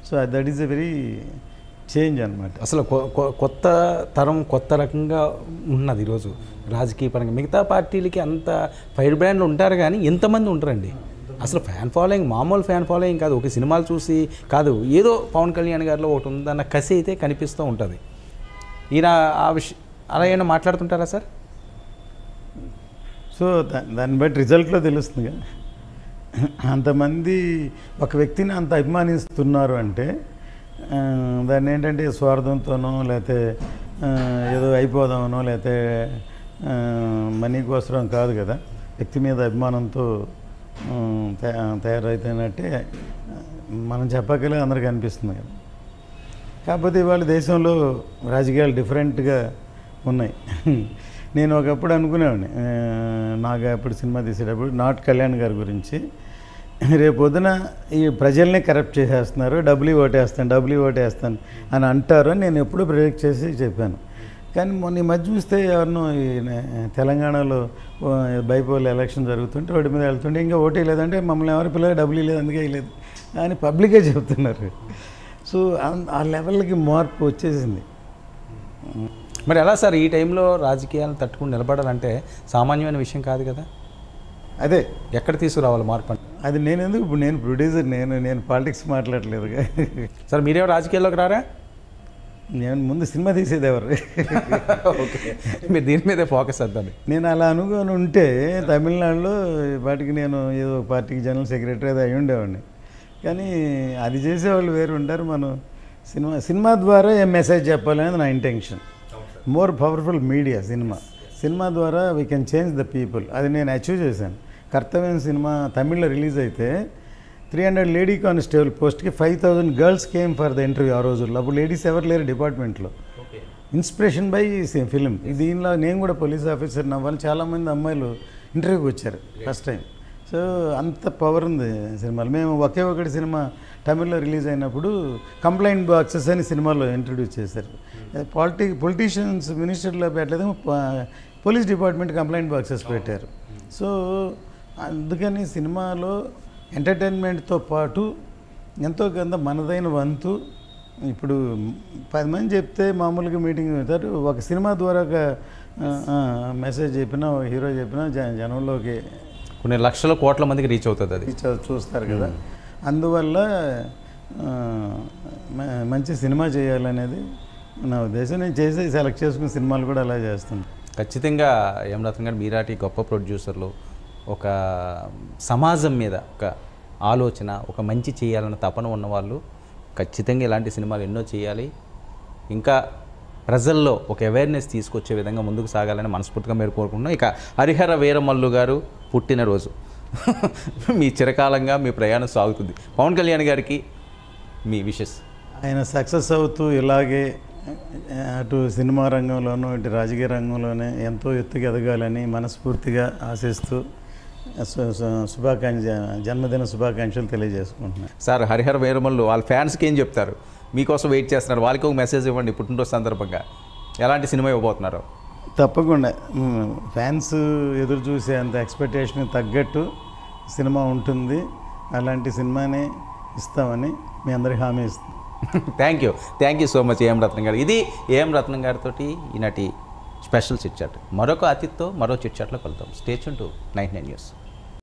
so that is a very change అనమాట అసలు కొ- కొ- కొత్త తరం కొత్త రకంగా ఉన్నది ఈరోజు రాజకీయ పరంగా మిగతా పార్టీలకి అంత ఫైర్ బ్రాండ్లు ఉంటారు కానీ ఎంతమంది ఉంటారండి అసలు ఫ్యాన్ ఫాలోయింగ్ మామూలు ఫ్యాన్ ఫాలోయింగ్ కాదు ఒక సినిమాలు చూసి కాదు ఏదో పవన్ కళ్యాణ్ గారిలో ఒకటి ఉందన్న కసి అయితే కనిపిస్తూ ఉంటుంది ఈయన ఆ విషయం అలా ఏమైనా మాట్లాడుతుంటారా సార్ సో దా- దాన్ని బట్టి రిజల్ట్లో తెలుస్తుంది కదా అంతమంది ఒక వ్యక్తిని అంత అభిమానిస్తున్నారు అంటే ఆ, దాన్ని ఏంటంటే స్వార్థంతోనో లేకపోతే ఆ, ఏదో అయిపోదామనో లేకపోతే ఆ, మనీ కోసరం కాదు కదా వ్యక్తి మీద అభిమానంతో ఆ, తయా- తయారైతున్నట్టే ఆ, మనం చెప్పగలే అందరికీ అనిపిస్తుంది కదా కాకపోతే ఇవాళ దేశంలో రాజకీయాలు డిఫరెంట్గా ఉన్నాయి నేను ఒకప్పుడు అనుకునేవాడిని ఆ, నాకు అప్పుడు సినిమా తీసేటప్పుడు నాట్ కళ్యాణ్ గారి గురించి రేపు పొద్దున ఈ ప్రజల్ని కరప్ట్ చేసేస్తున్నారు డబ్బులు ఓటేస్తాను డబ్బులు ఓటేస్తాను అని అంటారు అని నేను ఎప్పుడూ ప్రిడిక్ట్ చేసి చెప్పాను కానీ మొన్న ఈ మధ్య చూస్తే ఎవరినో ఈ నే- తెలంగాణలో ఓ, బైపోల్ ఎలక్షన్ జరుగుతుంటే రోడ్డు మీద వెళ్తుంటే ఇంకా ఓటే లేదంటే మమ్మల్ని ఎవరి పిల్లలు డబ్బులు లేదు అందుకే లేదు అని పబ్లికే చెప్తున్నారు సో ఆ- ఆ లెవెల్కి మార్పు వచ్చేసింది మరి ఎలా సార్ ఈ టైంలో రాజకీయాలను తట్టుకుని నిలబడాలంటే సామాన్యమైన విషయం కాదు కదా అదే ఎక్కడ తీసుకురావాలి మార్పు అంటే అది నేను ఎందుకు ఇప్పుడు నేను ప్రొడ్యూసర్ నేను నేను పాలిటిక్స్ మాట్లాడలేదు సార్ మీరేమో రాజకీయాల్లోకి రారా నేను ముందు సినిమా తీసేది ఎవరు ఓకే మీరు దీని మీదే ఫోకస్ వద్దండి నేను అలా అనుకొని ఉంటే తమిళనాడులో వాటికి నేను ఏదో ఒక పార్టీకి జనరల్ సెక్రటరీ అది అయి ఉండేవాడిని కానీ అది చేసేవాళ్ళు వేరు ఉంటారు మనం సినిమా సినిమా ద్వారా ఏ మెసేజ్ చెప్పాలనేది నా intention more powerful media cinema cinema ద్వారా we can change the people అది నేను అచీవ్ చేశాను కర్తవ్యం సినిమా తమిళ్లో రిలీజ్ అయితే త్రీ హండ్రెడ్ లేడీ కానిస్టేబుల్ పోస్ట్కి five thousand girls came for the interview ఆ రోజుల్లో అప్పుడు లేడీస్ ఎవరు లేరు డిపార్ట్మెంట్లో ఇన్స్పిరేషన్ బై ఫిలిం దీనిలో నేను కూడా పోలీస్ ఆఫీసర్ అవ్వాలి చాలామంది అమ్మాయిలు ఇంటర్వ్యూకి వచ్చారు ఫస్ట్ టైం సో అంత పవర్ ఉంది సినిమాలు మేము ఒకే ఒకటి సినిమా తమిళ్లో రిలీజ్ అయినప్పుడు కంప్లైంట్ బాక్సెస్ అని సినిమాలో ఇంట్రడ్యూస్ చేశారు పాలిటి పొలిటీషియన్స్ మినిస్టర్లో పెట్టలేదు పోలీస్ డిపార్ట్మెంట్ కంప్లైంట్ బాక్సెస్ పెట్టారు సో అందుకని సినిమాలో ఎంటర్టైన్మెంట్తో పాటు ఎంతో కొంత మనదైన వంతు ఇప్పుడు పది మంది చెప్తే మామూలుగా మీటింగ్ పెడతారు ఒక సినిమా ద్వారా ఒక మెసేజ్ చెప్పినా ఒక హీరో చెప్పినా జ- జనంలోకి కొన్ని లక్షల కోట్ల మందికి రీచ్ అవుతుంది అది చూ- చూస్తారు కదా అందువల్ల ఆ, మ- మంచి సినిమా చేయాలనేది నా ఉద్దేశం నేను చేసి సెలెక్ట్ చేసుకున్న సినిమాలు కూడా అలా చేస్తాను ఖచ్చితంగా యమరత్న గారు మీరాటి గొప్ప ప్రొడ్యూసర్లు ఒక సమాజం మీద ఒక ఆలోచన ఒక మంచి చేయాలన్న తపన ఉన్నవాళ్ళు ఖచ్చితంగా ఇలాంటి సినిమాలు ఎన్నో చేయాలి ఇంకా ప్రజల్లో ఒక అవేర్నెస్ తీసుకొచ్చే విధంగా ముందుకు సాగాలని మనస్ఫూర్తిగా మీరు కోరుకుంటున్నాం ఇక హరిహర వీరమల్లు గారు పుట్టినరోజు మీ చిరకాలంగా మీ ప్రయాణం సాగుతుంది పవన్ కళ్యాణ్ గారికి మీ విషెస్ ఆయన సక్సెస్ అవుతూ ఇలాగే ఆ, అటు సినిమా రంగంలోనూ ఇటు రాజకీయ రంగంలోనే ఎంతో ఎత్తుకు ఎదగాలని మనస్ఫూర్తిగా ఆశిస్తూ సు- సు- శుభాకాంక్ష జన్మదిన శుభాకాంక్షలు తెలియజేసుకుంటున్నాను సార్ హరిహర వీరమల్లు వాళ్ళ ఫ్యాన్స్కి ఏం చెప్తారు మీకోసం వెయిట్ చేస్తున్నారు వాళ్ళకి ఒక మెసేజ్ ఇవ్వండి పుట్టినరోజు సందర్భంగా ఎలాంటి సినిమా ఇవ్వబోతున్నారు తప్పకుండా మ్, ఫ్యాన్స్ ఎదురు చూసే అంత ఎక్స్పెక్టేషన్ తగ్గట్టు సినిమా ఉంటుంది అలాంటి సినిమానే ఇస్తామని మీ అందరికి హామీ ఇస్తాం thank you thank you so much AM Ratnam గారు ఇది ఏఎం రత్నం గారితో ఈనాటి స్పెషల్ చిట్చాట్ మరొక అతిథితో మరో చిట్చాట్లో కలుద్దాం stay tuned to nine nine news